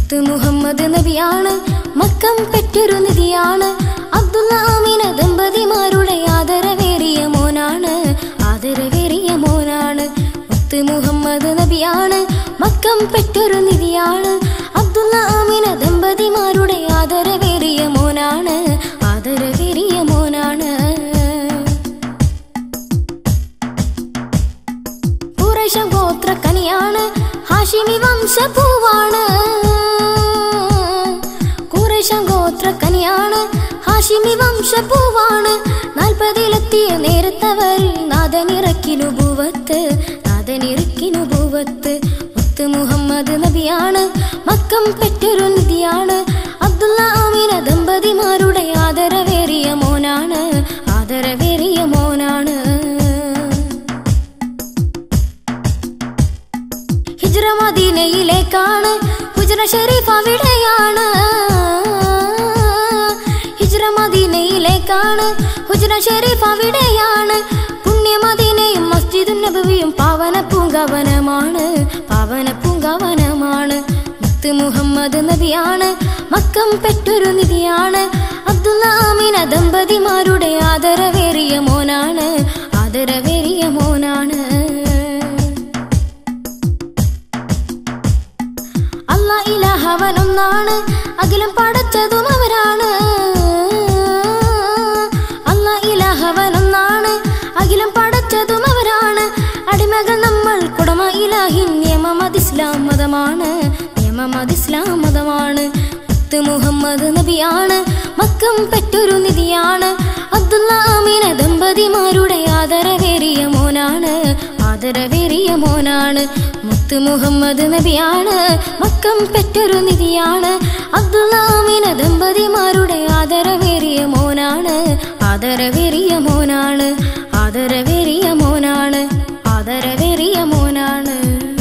മുത്ത് മുഹമ്മദ് നബിയാണ് മക്കം പെറ്റൊരു നിധിയാണ് അബ്ദുള്ള ആമിന ദമ്പതിമാരുടെ ആദരവേറിയ മോനാണ് ആദരവേറിയ മോനാണ് മുത്ത് മുഹമ്മദ് നബിയാണ് മക്കം പെറ്റൊരു നിധിയാണ് അബ്ദുള്ള ആമിന ദമ്പതിമാരുടെ ആദരവേറിയ മോനാണ് ആദരവേറിയ മോനാണ് കുറേശ ഗോത്ര കനിയാണ് ഹാഷിമി വംശപൂവാണ് കുറേശ ഗോത്ര കനിയാണ് ഹാഷിമി വംശപൂവാണ് നാൽപ്പതിലെത്തിയ നേരത്തവരിൽ നാദനിറക്കിനു ഭൂവത്ത് നാദനിറക്കിനു ഭൂവത്ത് മുത്ത് മുഹമ്മദ് നബിയാണ് മക്കം പെറ്റൊരു നിധിയാണ് അബ്ദുള്ള ആമിന ദമ്പതിമാരുടെ ആദരവേറിയ മോനാണ് ആദരവേറിയ മോനാണ് ഹിജ്റ മദീനയിലേക്കാണ് ഹുജ്റ ഷരീഫ് അവിടെയാണ് ഹിജ്റ മദീനയിലേക്കാണ് ഹുജ്റ ഷരീഫ് അവിടെയാണ് പുണ്യമദീനയും മസ്ജിദുൻ നബവിയും പാവന പൂങ്കവനമാണ് പാവന പൂങ്കവനമാണ് മുത്ത് മുഹമ്മദ് നബിയാണ് മക്കം പെറ്റൊരു നിധിയാണ് അബ്ദുള്ള ആമിന ദമ്പതിമാരുടെ ആദരവേറിയ മോനാണ് ആദരവേറിയ മോനാണ് അല്ല ഇലഹവനൊന്നാണ് അഖിലം പടച്ചതും അവരാണ് അല്ല ഇലഹവനൊന്നാണ് അഖിലം പടച്ചതും അവരാണ് അടിമകൾ നമ്മൾ കുടമ ഇലാഹിൻ നിയമമത് ഇസ്ലാം മതമാണ് നിയമമത് ഇസ്ലാം മതമാണ് മുത്ത് മുഹമ്മദ് നബിയാണ് മക്കം പെറ്റൊരു നിധിയാണ് അബ്ദുള്ള ആമീന ദമ്പതിമാരുടെ ആദരവേറിയ മോനാണ് ആദരവേറിയ മോനാണ് മുത്ത് മുഹമ്മദ് നബിയാണ് മക്കം പെറ്റൊരു നിധിയാണ് അബ്ദുള്ള ആമീന ദമ്പതിമാരുടെ ആദരവേറിയ മോനാണ് ആദരവേറിയ മോനാണ് ആദരവേറിയ മോനാണ് ആദരവേറിയ മോനാണ്